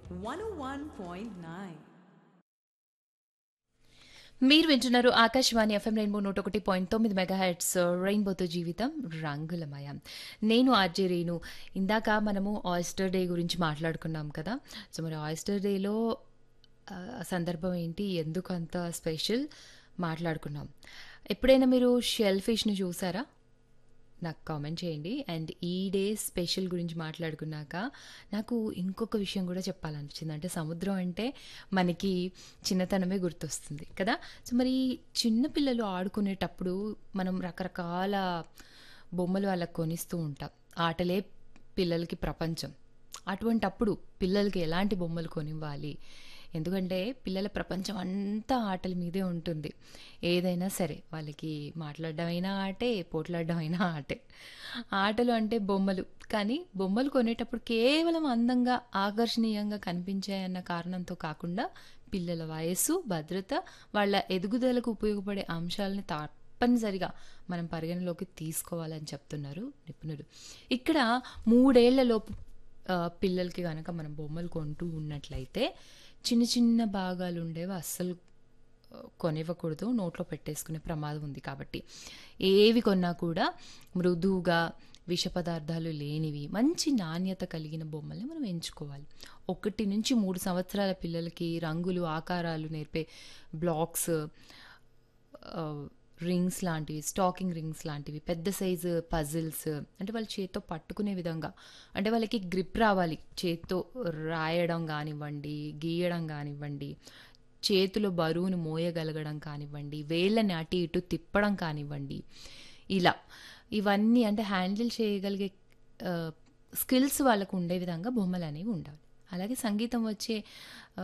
101.9. మీరు వింటున్నారు Akashvani FM rainbow నూట ఒకటి పాయింట్ తొమ్మిది మెగా హెడ్స్ రెయిన్బోతో జీవితం రంగులమయం నేను ఆర్జే రేణు ఇందాక మనము ఆయిస్టర్ డే గురించి మాట్లాడుకున్నాం కదా సో మరి ఆయిస్టర్ డేలో ఆ, సందర్భం ఏంటి ఎందుకు అంత స్పెషల్ మాట్లాడుకున్నాం ఎప్పుడైనా మీరు షెల్ ఫిష్ని చూసారా నాకు కామెంట్ చేయండి అండ్ ఈ డే స్పెషల్ గురించి మాట్లాడుకున్నాక నాకు ఇంకొక విషయం కూడా చెప్పాలనిపించింది అంటే సముద్రం అంటే మనకి చిన్నతనమే గుర్తొస్తుంది కదా సో మరి చిన్నపిల్లలు ఆడుకునేటప్పుడు మనం రకరకాల బొమ్మలు వాళ్ళకి కొనిస్తూ ఉంటాం ఆటలే పిల్లలకి ప్రపంచం అటువంటప్పుడు పిల్లలకి ఎలాంటి బొమ్మలు కొనివ్వాలి ఎందుకంటే పిల్లల ప్రపంచం అంతా ఆటల మీదే ఉంటుంది ఏదైనా సరే వాళ్ళకి మాట్లాడడం అయినా ఆటే పోట్లాడడం అయినా ఆటే ఆటలు అంటే బొమ్మలు కానీ బొమ్మలు కొనేటప్పుడు కేవలం అందంగా ఆకర్షణీయంగా కనిపించాయన్న కారణంతో కాకుండా పిల్లల వయస్సు భద్రత వాళ్ళ ఎదుగుదలకు ఉపయోగపడే అంశాలని తప్పనిసరిగా మనం పరిగణలోకి తీసుకోవాలని చెప్తున్నారు నిపుణులు ఇక్కడ మూడేళ్లలోపు ఆ, పిల్లలకి కనుక మనం బొమ్మలు కొంటూ ఉన్నట్లయితే చిన్న చిన్న భాగాలు ఉండేవి అస్సలు ఆ, కొనివ్వకూడదు నోట్లో పెట్టేసుకునే ప్రమాదం ఉంది కాబట్టి ఏవి కొన్నా కూడా మృదువుగా విష పదార్థాలు లేనివి మంచి నాణ్యత కలిగిన బొమ్మల్ని మనం ఎంచుకోవాలి ఒకటి నుంచి మూడు సంవత్సరాల పిల్లలకి రంగులు ఆకారాలు నేర్పే బ్లాక్స్ రింగ్స్ లాంటివి స్టాకింగ్ రింగ్స్ లాంటివి పెద్ద సైజు పజిల్స్ అంటే వాళ్ళ చేత్తో పట్టుకునే విధంగా అంటే వాళ్ళకి గ్రిప్ రావాలి చేత్తో రాయడం కానివ్వండి గీయడం కానివ్వండి చేతిలో బరువును మోయగలగడం కానివ్వండి వేళ్ళని అటు ఇటు తిప్పడం కానివ్వండి ఇలా ఇవన్నీ అంటే హ్యాండిల్ చేయగలిగే స్కిల్స్ వాళ్ళకు ఉండే విధంగా బొమ్మలు అనేవి ఉండాలి అలాగే సంగీతం వచ్చే ఆ,